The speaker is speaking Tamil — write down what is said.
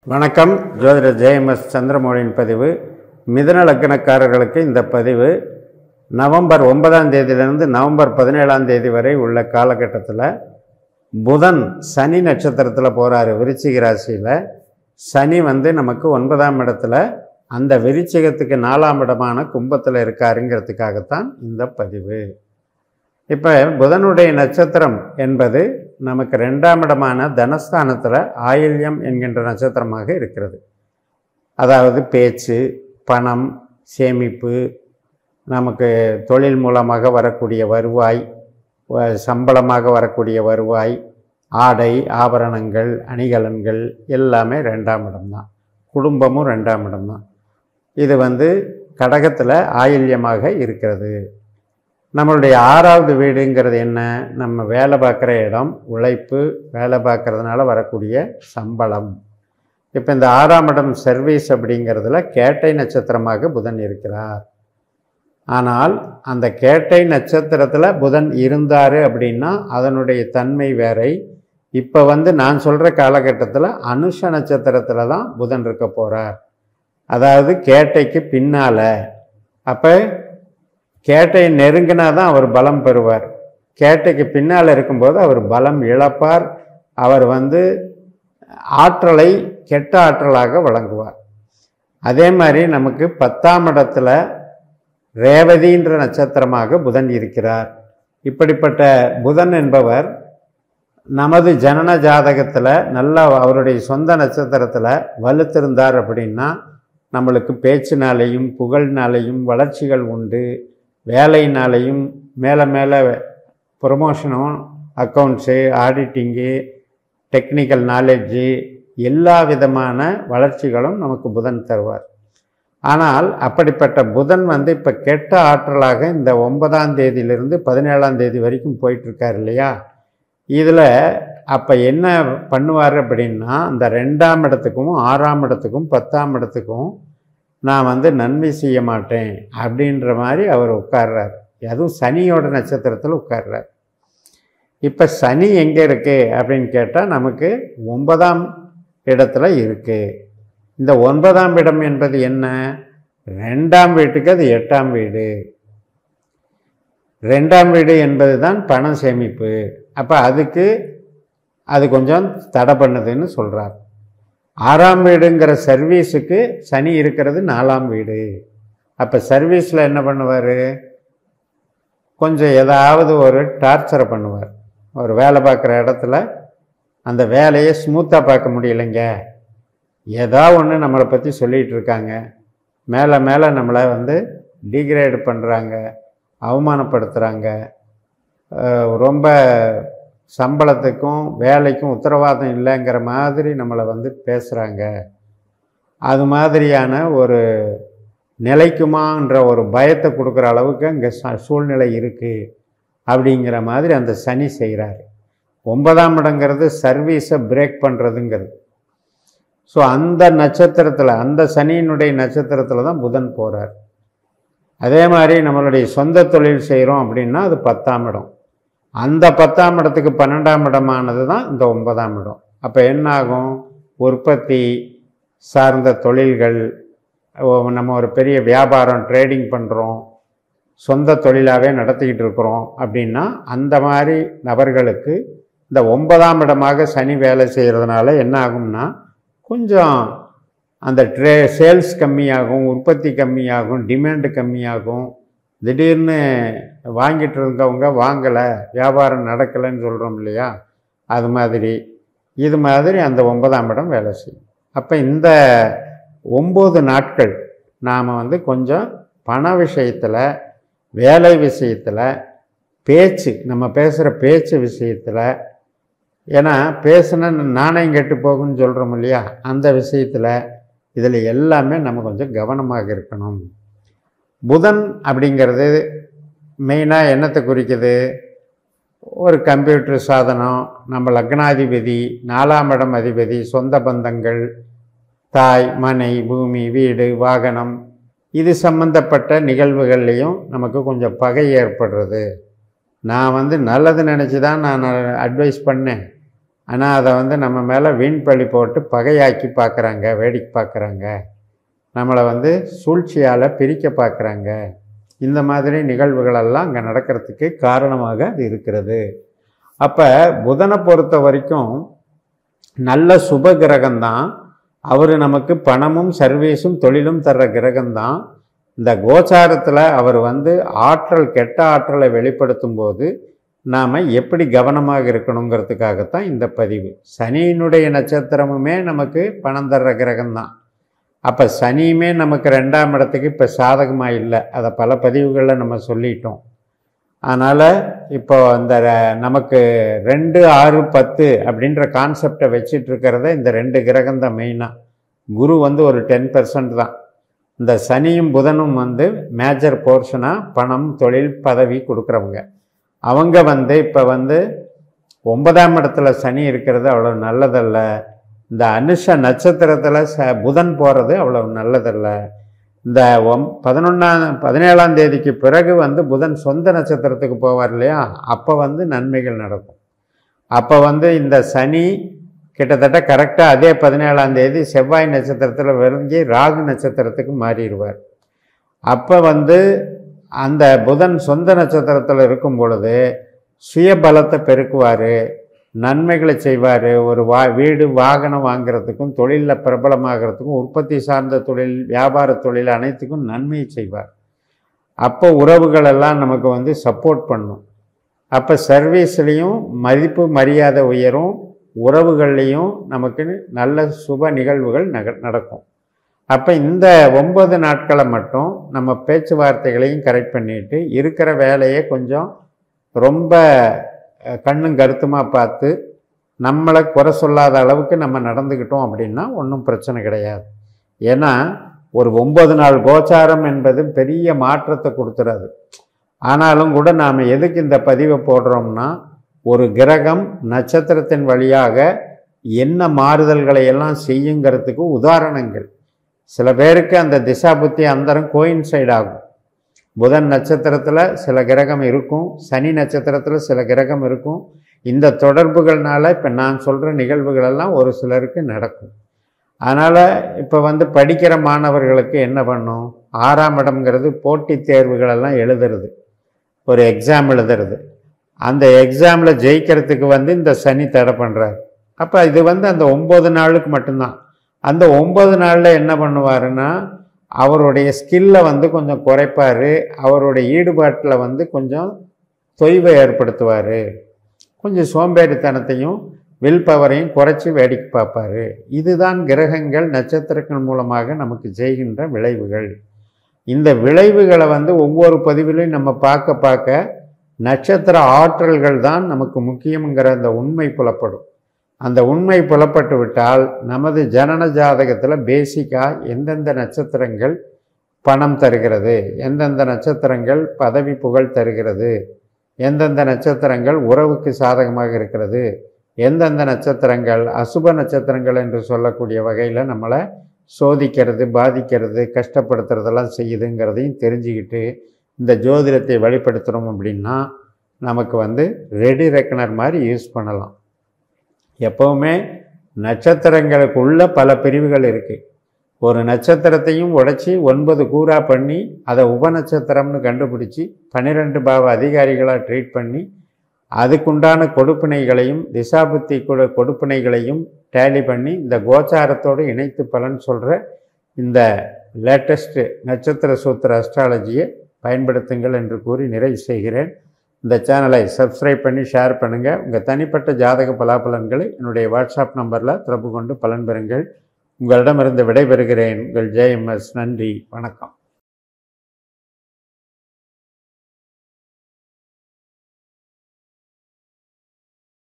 வணக்கம் ஜோதிடர் ஜெயஎம்எஸ் சந்திரமௌழியின் பதிவு மிதுன லக்னக்காரர்களுக்கு இந்த பதிவு நவம்பர் ஒன்பதாம் தேதியிலிருந்து நவம்பர் பதினேழாம் தேதி வரை உள்ள காலகட்டத்தில் புதன் சனி நட்சத்திரத்தில் போகிறாரு விருச்சிக ராசியில் சனி வந்து நமக்கு ஒன்பதாம் இடத்துல அந்த விருச்சிகத்துக்கு நாலாம் இடமான கும்பத்தில் இருக்காருங்கிறதுக்காகத்தான் இந்த பதிவு இப்போ புதனுடைய நட்சத்திரம் என்பது நமக்கு ரெண்டாம் இடமான தனஸ்தானத்தில் ஆயில்யம் என்கின்ற நட்சத்திரமாக இருக்கிறது அதாவது பேச்சு பணம் சேமிப்பு நமக்கு தொழில் மூலமாக வரக்கூடிய வருவாய் வ- சம்பளமாக வரக்கூடிய வருவாய் ஆடை ஆபரணங்கள் அணிகலன்கள் எல்லாமே ரெண்டாம் இடம்தான் குடும்பமும் ரெண்டாம் இடம்தான் இது வந்து கடகத்தில் ஆயில்யமாக இருக்கிறது நம்மளுடைய ஆறாவது வீடுங்கிறது என்ன நம்ம வேலை பார்க்குற இடம் உழைப்பு வேலை பார்க்கறதுனால வரக்கூடிய சம்பளம் இப்போ இந்த ஆறாம் இடம் சர்வீஸ் அப்படிங்கிறதுல கேட்டை நட்சத்திரமாக புதன் இருக்கிறார் ஆனால் அந்த கேட்டை நட்சத்திரத்தில் புதன் இருந்தார் அப்படின்னா அதனுடைய தன்மை வேறை இப்போ வந்து நான் சொல்கிற காலகட்டத்தில் அனுஷ நட்சத்திரத்தில் தான் புதன் இருக்க போகிறார் அதாவது கேட்டைக்கு பின்னால் அப்போ கேட்டை நெருங்கினா தான் அவர் பலம் பெறுவார் கேட்டைக்கு பின்னால் இருக்கும்போது அவர் பலம் இழப்பார் அவர் வந்து ஆற்றலை கெட்ட ஆற்றலாக வழங்குவார் அதே மாதிரி நமக்கு பத்தாம் இடத்துல ரேவதின்ற நட்சத்திரமாக புதன் இருக்கிறார் இப்படிப்பட்ட புதன் என்பவர் நமது ஜனன ஜாதகத்தில் நல்ல அவருடைய சொந்த நட்சத்திரத்தில் வலுத்திருந்தார் அப்படின்னா நம்மளுக்கு பேச்சினாலேயும் புகழ்னாலேயும் வளர்ச்சிகள் உண்டு வேலையினாலேயும் மேலே மேலே ப்ரொமோஷனும் அக்கௌண்ட்ஸு ஆடிட்டிங்கு டெக்னிக்கல் நாலேஜு எல்லா விதமான வளர்ச்சிகளும் நமக்கு புதன் தருவார் ஆனால் அப்படிப்பட்ட புதன் வந்து இப்போ கெட்ட ஆற்றலாக இந்த ஒன்பதாம் தேதியிலிருந்து பதினேழாம் தேதி வரைக்கும் போயிட்டுருக்கார் இல்லையா இதில் அப்போ என்ன பண்ணுவார் அப்படின்னா அந்த ரெண்டாம் இடத்துக்கும் ஆறாம் இடத்துக்கும் பத்தாம் இடத்துக்கும் நான் வந்து நன்மை செய்ய மாட்டேன் அப்படின்ற மாதிரி அவர் உட்கார்றார் அதுவும் சனியோட நட்சத்திரத்தில் உட்கார்றார் இப்போ சனி எங்கே இருக்குது அப்படின்னு கேட்டால் நமக்கு ஒன்பதாம் இடத்துல இருக்குது இந்த ஒன்பதாம் இடம் என்பது என்ன ரெண்டாம் வீட்டுக்கு அது எட்டாம் வீடு ரெண்டாம் வீடு என்பது தான் பணம் சேமிப்பு அப்போ அதுக்கு அது கொஞ்சம் தடை பண்ணுதுன்னு சொல்கிறார் ஆறாம் வீடுங்கிற சர்வீஸுக்கு சனி இருக்கிறது நாலாம் வீடு அப்போ சர்வீஸில் என்ன பண்ணுவார் கொஞ்சம் ஏதாவது ஒரு டார்ச்சரை பண்ணுவார் ஒரு வேலை பார்க்குற இடத்துல அந்த வேலையை ஸ்மூத்தாக பார்க்க முடியலைங்க ஏதோ ஒன்று நம்மளை பற்றி சொல்லிகிட்டு இருக்காங்க மேலே மேலே நம்மளை வந்து டிகிரேட் பண்ணுறாங்க அவமானப்படுத்துகிறாங்க அஹ் ரொம்ப சம்பளத்துக்கும் வேலைக்கும் உத்தரவாதம் இல்லைங்கிற மாதிரி நம்மளை வந்து பேசுகிறாங்க அது மாதிரியான ஒரு நிலைக்குமான்ற ஒரு பயத்தை கொடுக்குற அளவுக்கு அங்கே ச சூழ்நிலை இருக்குது அப்படிங்கிற மாதிரி அந்த சனி செய்கிறாரு ஒன்பதாம் இடங்கிறது சர்வீஸை பிரேக் பண்ணுறதுங்கிறது ஸோ அந்த நட்சத்திரத்தில் அந்த சனியினுடைய நட்சத்திரத்தில் தான் புதன் போகிறார் அதே மாதிரி நம்மளுடைய சொந்த தொழில் செய்கிறோம் அப்படின்னா அது பத்தாம் இடம் அந்த பத்தாம் இடத்துக்கு பன்னெண்டாம் இடமானது தான் இந்த ஒன்பதாம் இடம் அப்போ என்ன ஆகும் உற்பத்தி சார்ந்த தொழில்கள் ஓ, நம்ம ஒரு பெரிய வியாபாரம் ட்ரேடிங் பண்ணுறோம் சொந்த தொழிலாகவே நடத்திக்கிட்டு இருக்கிறோம் அப்படின்னா அந்த மாதிரி நபர்களுக்கு இந்த ஒன்பதாம் இடமாக சனி வேலை செய்கிறதுனால என்ன ஆகும்னா கொஞ்சம் அந்த ட்ரே சேல்ஸ் கம்மியாகும் உற்பத்தி கம்மியாகும் டிமாண்டு கம்மியாகும் திடீர்னு வாங்கிட்டு இருந்தவங்க வாங்கலை வியாபாரம் நடக்கலைன்னு சொல்கிறோம் இல்லையா அது மாதிரி இது மாதிரி அந்த ஒன்பதாம் இடம் வேலை செய்யும் அப்போ இந்த ஒம்பது நாட்கள் நாம் வந்து கொஞ்சம் பண விஷயத்தில் வேலை விஷயத்தில் பேச்சு நம்ம பேசுகிற பேச்சு விஷயத்தில் ஏன்னா பேசுனா நாணயம் கெட்டு போகும்னு சொல்கிறோம் இல்லையா அந்த விஷயத்தில் இதில் எல்லாமே நம்ம கொஞ்சம் கவனமாக இருக்கணும் புதன் அப்படிங்கிறது மெயினாக என்னத்தை குறிக்குது ஒரு கம்ப்யூட்டர் சாதனம் நம்ம லக்னாதிபதி நாலாம் இடம் அதிபதி சொந்த பந்தங்கள் தாய் மனை பூமி வீடு வாகனம் இது சம்பந்தப்பட்ட நிகழ்வுகள்லையும் நமக்கு கொஞ்சம் பகை ஏற்படுறது நான் வந்து நல்லது நினச்சி தான் நான் அட்வைஸ் பண்ணேன் ஆனால் அதை வந்து நம்ம மேலே வீண் பழி போட்டு பகையாக்கி பார்க்குறாங்க வேடிக்கை பார்க்குறாங்க நம்மளை வந்து சூழ்ச்சியால் பிரிக்க பார்க்குறாங்க இந்த மாதிரி நிகழ்வுகளெல்லாம் அங்கே நடக்கிறதுக்கு காரணமாக அது இருக்கிறது அப்போ புதனை பொறுத்த வரைக்கும் நல்ல சுப கிரகம்தான் அவர் நமக்கு பணமும் சர்வீஸும் தொழிலும் தர்ற கிரகம்தான் இந்த கோச்சாரத்தில் அவர் வந்து ஆற்றல் கெட்ட ஆற்றலை வெளிப்படுத்தும் போது நாம் எப்படி கவனமாக இருக்கணுங்கிறதுக்காகத்தான் இந்த பதிவு சனியினுடைய நட்சத்திரமுமே நமக்கு பணம் தர்ற கிரகம்தான் அப்போ சனியுமே நமக்கு ரெண்டாம் இடத்துக்கு இப்போ சாதகமாக இல்லை அதை பல பதிவுகளில் நம்ம சொல்லிட்டோம் அதனால் இப்போ இந்த ர- நமக்கு ரெண்டு ஆறு பத்து அப்படின்ற கான்செப்டை வச்சிட்டு இருக்கிறத இந்த ரெண்டு கிரகம் தான் மெயினாக குரு வந்து ஒரு டென் பர்சன்ட் தான் இந்த சனியும் புதனும் வந்து மேஜர் போர்ஷனாக பணம் தொழில் பதவி கொடுக்குறவங்க அவங்க வந்து இப்போ வந்து ஒன்பதாம் இடத்துல சனி இருக்கிறது அவ்வளோ நல்லதல்ல இந்த அனுஷ நட்சத்திரத்தில் ச புதன் போகிறது அவ்வளோ நல்லதல்ல இந்த ஒம் பதினொன்றாம் பதினேழாம் தேதிக்கு பிறகு வந்து புதன் சொந்த நட்சத்திரத்துக்கு போவார் இல்லையா அப்போ வந்து நன்மைகள் நடக்கும் அப்போ வந்து இந்த சனி கிட்டத்தட்ட கரெக்டாக அதே பதினேழாம் தேதி செவ்வாய் நட்சத்திரத்தில் விளங்கி ராகு நட்சத்திரத்துக்கு மாறிடுவார் அப்போ வந்து அந்த புதன் சொந்த நட்சத்திரத்தில் இருக்கும் பொழுது சுய பலத்தை பெருக்குவார் நன்மைகளை செய்வார் ஒரு வா வீடு வாகனம் வாங்குறதுக்கும் தொழிலில் பிரபலமாகறதுக்கும் உற்பத்தி சார்ந்த தொழில் வியாபார தொழில் அனைத்துக்கும் நன்மையை செய்வார் அப்போ உறவுகள் எல்லாம் நமக்கு வந்து சப்போர்ட் பண்ணும் அப்போ சர்வீஸ்லேயும் மதிப்பு மரியாதை உயரும் உறவுகள்லேயும் நமக்கு நல்ல சுப நிகழ்வுகள் நக நடக்கும் அப்போ இந்த ஒன்பது நாட்களை மட்டும் நம்ம பேச்சுவார்த்தைகளையும் கரெக்ட் பண்ணிட்டு இருக்கிற வேலையை கொஞ்சம் ரொம்ப அஹ், கண்ணும் கருத்துமாக பார்த்து நம்மளை குறை சொல்லாத அளவுக்கு நம்ம நடந்துக்கிட்டோம் அப்படின்னா ஒன்றும் பிரச்சனை கிடையாது ஏன்னா ஒரு ஒன்பது நாள் கோச்சாரம் என்பது பெரிய மாற்றத்தை கொடுத்துறாது ஆனாலும் கூட நாம் எதுக்கு இந்த பதிவை போடுறோம்னா ஒரு கிரகம் நட்சத்திரத்தின் வழியாக என்ன மாறுதல்களை எல்லாம் செய்யுங்கிறதுக்கு உதாரணங்கள் சில பேருக்கு அந்த திசா புத்தி அந்தரம் கோயின்சைட் ஆகும் புதன் நட்சத்திரத்தில் சில கிரகம் இருக்கும் சனி நட்சத்திரத்தில் சில கிரகம் இருக்கும் இந்த தொடர்புகள்னால இப்போ நான் சொல்கிற நிகழ்வுகள் எல்லாம் ஒரு சிலருக்கு நடக்கும் அதனால் இப்போ வந்து படிக்கிற மாணவர்களுக்கு என்ன பண்ணும் ஆறாம் இடம்ங்கிறது போட்டித் தேர்வுகளெல்லாம் எழுதுறது ஒரு எக்ஸாம் எழுதுறது அந்த எக்ஸாமில் ஜெயிக்கிறதுக்கு வந்து இந்த சனி தடை பண்ணுறாரு அப்போ இது வந்து அந்த ஒம்பது நாளுக்கு மட்டும்தான் அந்த ஒம்பது நாளில் என்ன பண்ணுவாருன்னா அவருடைய ஸ்கில்லை வந்து கொஞ்சம் குறைப்பார் அவருடைய ஈடுபாட்டில் வந்து கொஞ்சம் தொய்வை ஏற்படுத்துவார் கொஞ்சம் சோம்பேறித்தனத்தையும் வில் பவரையும் குறைச்சி வேடிக்கை பார்ப்பாரு இதுதான் கிரகங்கள் நட்சத்திரங்கள் மூலமாக நமக்கு செய்கின்ற விளைவுகள் இந்த விளைவுகளை வந்து ஒவ்வொரு பதிவிலையும் நம்ம பார்க்க பார்க்க நட்சத்திர ஆற்றல்கள் தான் நமக்கு முக்கியங்கிற அந்த உண்மை புலப்படும் அந்த உண்மை புலப்பட்டு விட்டால் நமது ஜனன ஜாதகத்தில் பேசிக்காக எந்தெந்த நட்சத்திரங்கள் பணம் தருகிறது எந்தெந்த நட்சத்திரங்கள் பதவி புகழ் தருகிறது எந்தெந்த நட்சத்திரங்கள் உறவுக்கு சாதகமாக இருக்கிறது எந்தெந்த நட்சத்திரங்கள் அசுப நட்சத்திரங்கள் என்று சொல்லக்கூடிய வகையில் நம்மளை சோதிக்கிறது பாதிக்கிறது கஷ்டப்படுத்துறதெல்லாம் செய்யுதுங்கிறதையும் தெரிஞ்சுக்கிட்டு இந்த ஜோதிடத்தை வெளிப்படுத்துகிறோம் அப்படின்னா நமக்கு வந்து ரெடி ரெக்கனர் மாதிரி யூஸ் பண்ணலாம் எப்போவுமே நட்சத்திரங்களுக்குள்ள பல பிரிவுகள் இருக்குது ஒரு நட்சத்திரத்தையும் உடைச்சி ஒன்பது கூறா பண்ணி அதை உபநட்சத்திரம்னு கண்டுபிடிச்சி பன்னிரெண்டு பாவ அதிகாரிகளாக ட்ரீட் பண்ணி அதுக்குண்டான கொடுப்பினைகளையும் திசாபுத்தி கொடு கொடுப்பினைகளையும் டேலி பண்ணி இந்த கோச்சாரத்தோடு இணைத்து பலன் சொல்கிற இந்த லேட்டஸ்ட்டு நட்சத்திர சூத்திர அஸ்ட்ராலஜியை பயன்படுத்துங்கள் என்று கூறி நிறைவு செய்கிறேன் இந்த சேனலை சப்ஸ்கிரைப் பண்ணி ஷேர் பண்ணுங்கள் உங்கள் தனிப்பட்ட ஜாதக பலாபலன்களை என்னுடைய வாட்ஸ்அப் நம்பரில் தொடர்பு கொண்டு பலன் பெறுங்கள் உங்களிடமிருந்து விடைபெறுகிறேன் உங்கள் ஜேஎம்எஸ் நன்றி வணக்கம்